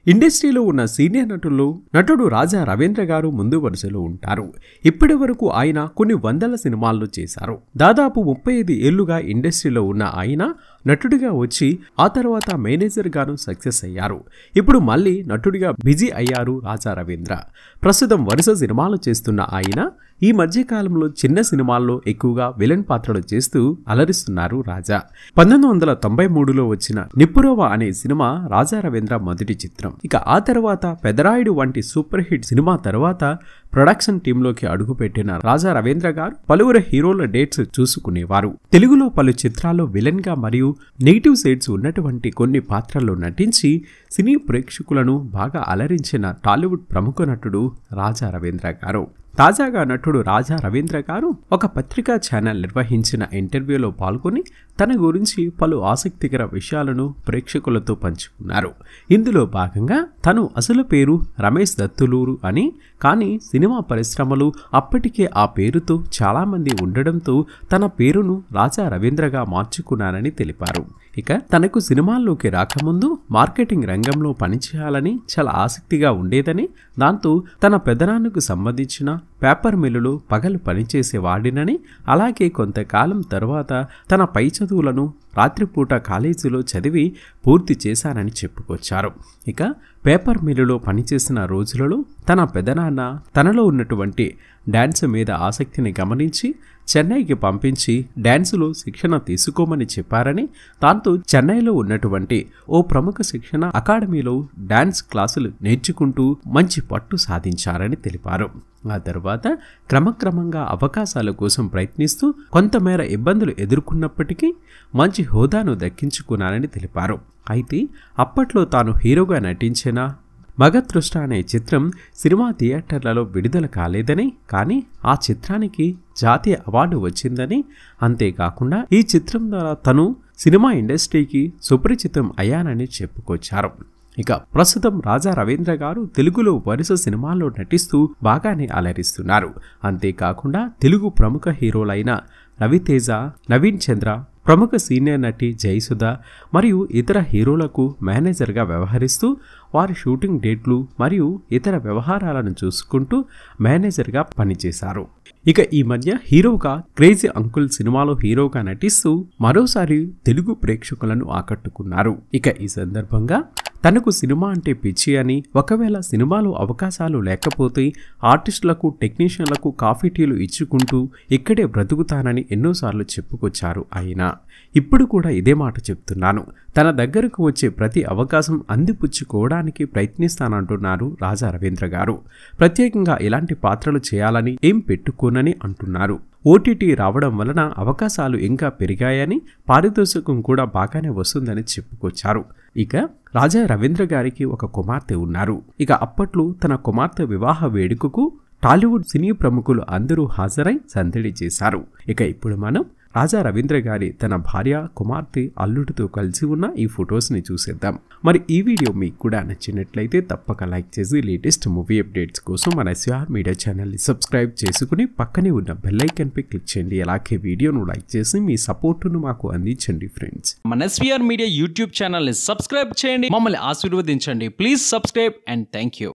ఇండస్ట్రీలో ఉన్న సీనియర్ నటుల్లో నటుడు రాజా రవీంద్ర గారు ముందు వరుసలో ఉంటారు ఇప్పటి వరకు ఆయన కొన్ని వందల సినిమాల్లో చేశారు దాదాపు ముప్పై ఐదు ఏళ్లుగా ఇండస్ట్రీలో ఉన్న ఆయన నటుడిగా వచ్చి ఆ తర్వాత మేనేజర్ గాను సక్సెస్ అయ్యారు ఇప్పుడు మళ్ళీ నటుడిగా బిజీ అయ్యారు రాజా రవీంద్ర ప్రస్తుతం వరుస సినిమాలు చేస్తున్న ఆయన ఈ మధ్యకాలంలో చిన్న సినిమాల్లో ఎక్కువగా విలన్ పాత్రలు చేస్తూ అలరిస్తున్నారు రాజా పంతొమ్మిది వందల తొంభై మూడులో వచ్చిన నిప్పురోవ అనే సినిమా రాజా రవీంద్ర మొదటి చిత్రం ఇక ఆ తర్వాత పెదరాయుడు వంటి సూపర్ హిట్ సినిమా తర్వాత ప్రొడక్షన్ టీంలోకి అడుగుపెట్టిన రాజా రవీంద్ర గారు పలువురు హీరోల డేట్స్ చూసుకునేవారు తెలుగులో పలు చిత్రాల్లో విలన్ గా మరియు నెగిటివ్ సైడ్స్ ఉన్నటువంటి కొన్ని పాత్రల్లో నటించి సినీ ప్రేక్షకులను బాగా అలరించిన టాలీవుడ్ ప్రముఖ నటుడు రాజా రవీంద్ర గారు తాజాగా నటుడు రాజా రవీంద్ర గారు ఒక పత్రికా ఛానల్ నిర్వహించిన ఇంటర్వ్యూలో పాల్గొని తన గురించి పలు ఆసక్తికర విషయాలను ప్రేక్షకులతో పంచుకున్నారు ఇందులో భాగంగా తను అసలు పేరు రమేష్ దత్తులూరు అని కానీ సినిమా పరిశ్రమలు అప్పటికే ఆ పేరుతో చాలామంది ఉండడంతో తన పేరును రాజా రవీంద్రగా మార్చుకున్నానని తెలిపారు ఇక తనకు సినిమాల్లోకి రాకముందు మార్కెటింగ్ రంగంలో పనిచేయాలని చాలా ఆసక్తిగా ఉండేదని దాంతో తన పెదనాన్నకు సంబంధించిన పేపర్ మిల్లులో పగలు పనిచేసేవాడినని అలాగే కొంతకాలం తర్వాత తన పై చదువులను రాత్రిపూట కాలేజీలో చదివి పూర్తి చేశానని చెప్పుకొచ్చారు ఇక పేపర్ మిల్లులో పనిచేసిన రోజులలో తన పెదనాన్న తనలో ఉన్నటువంటి డ్యాన్స్ మీద ఆసక్తిని గమనించి చెన్నైకి పంపించి డ్యాన్సులో శిక్షణ తీసుకోమని చెప్పారని దాంతో చెన్నైలో ఉన్నటువంటి ఓ ప్రముఖ శిక్షణ అకాడమీలో డ్యాన్స్ క్లాసులు నేర్చుకుంటూ మంచి పట్టు సాధించారని తెలిపారు ఆ తర్వాత క్రమక్రమంగా అవకాశాల కోసం ప్రయత్నిస్తూ కొంతమేర ఇబ్బందులు ఎదుర్కొన్నప్పటికీ మంచి హోదాను దక్కించుకున్నానని తెలిపారు అయితే అప్పట్లో తాను హీరోగా నటించిన మగతృష్ట అనే చిత్రం సినిమా థియేటర్లలో విడుదల కాలేదని కానీ ఆ చిత్రానికి జాతీయ అవార్డు వచ్చిందని అంతేకాకుండా ఈ చిత్రం ద్వారా తను సినిమా ఇండస్ట్రీకి సుపరిచితం అయ్యానని చెప్పుకొచ్చారు ఇక ప్రస్తుతం రాజా రవీంద్ర గారు తెలుగులో వరుస సినిమాల్లో నటిస్తూ బాగానే అలరిస్తున్నారు అంతేకాకుండా తెలుగు ప్రముఖ హీరోలైన రవితేజ నవీన్ చంద్ర ప్రముఖ సీనియర్ నటి జయసుధ మరియు ఇతర హీరోలకు మేనేజర్గా వ్యవహరిస్తూ వారి షూటింగ్ డేట్లు మరియు ఇతర వ్యవహారాలను చూసుకుంటూ మేనేజర్గా పనిచేశారు ఇక ఈ మధ్య హీరోగా క్రేజీ అంకుల్ సినిమాలో హీరోగా నటిస్తూ మరోసారి తెలుగు ప్రేక్షకులను ఆకట్టుకున్నారు ఇక ఈ సందర్భంగా తనకు సినిమా అంటే పిచ్చి అని ఒకవేళ సినిమాలో అవకాశాలు లేకపోతే ఆర్టిస్టులకు టెక్నీషియన్లకు కాఫీ టీలు ఇచ్చుకుంటూ ఇక్కడే బ్రతుకుతానని ఎన్నోసార్లు చెప్పుకొచ్చారు ఆయన ఇప్పుడు కూడా ఇదే మాట చెప్తున్నాను తన దగ్గరకు వచ్చే ప్రతి అవకాశం అందిపుచ్చుకోవడానికి ప్రయత్నిస్తానంటున్నారు రాజా రవీంద్ర గారు ప్రత్యేకంగా ఇలాంటి పాత్రలు చేయాలని ఏం పెట్టుకోనని అంటున్నారు ఓటీటీ రావడం వలన అవకాశాలు ఇంకా పెరిగాయని పారితోషికం కూడా బాగానే వస్తుందని చెప్పుకొచ్చారు ఇక రాజా రవీంద్ర గారికి ఒక కుమార్తె ఉన్నారు ఇక అప్పట్లో తన కుమార్తె వివాహ వేడుకకు టాలీవుడ్ సినీ ప్రముఖులు అందరూ హాజరై సందడి చేశారు ఇక ఇప్పుడు మనం రాజా రవీంద్ర గారి తన భార్య కుమార్తె అల్లుడితో కలిసి ఉన్న ఈ ఫొటోస్ని చూసేద్దాం మరి ఈ వీడియో మీకు కూడా నచ్చినట్లయితే తప్పక లైక్ చేసి లేటెస్ట్ మూవీ అప్డేట్స్ కోసం మన ఎస్ఆర్ మీడియా ఛానల్ని సబ్స్క్రైబ్ చేసుకుని పక్కనే ఉన్న బెల్ ఐకన్పై క్లిక్ చేయండి అలాగే వీడియోను లైక్ చేసి మీ సపోర్టును మాకు అందించండి ఫ్రెండ్స్ మన ఎస్వీఆర్ మీడియా యూట్యూబ్ ఛానల్ని సబ్స్క్రైబ్ చేయండి మమ్మల్ని ఆశీర్వదించండి please subscribe and thank you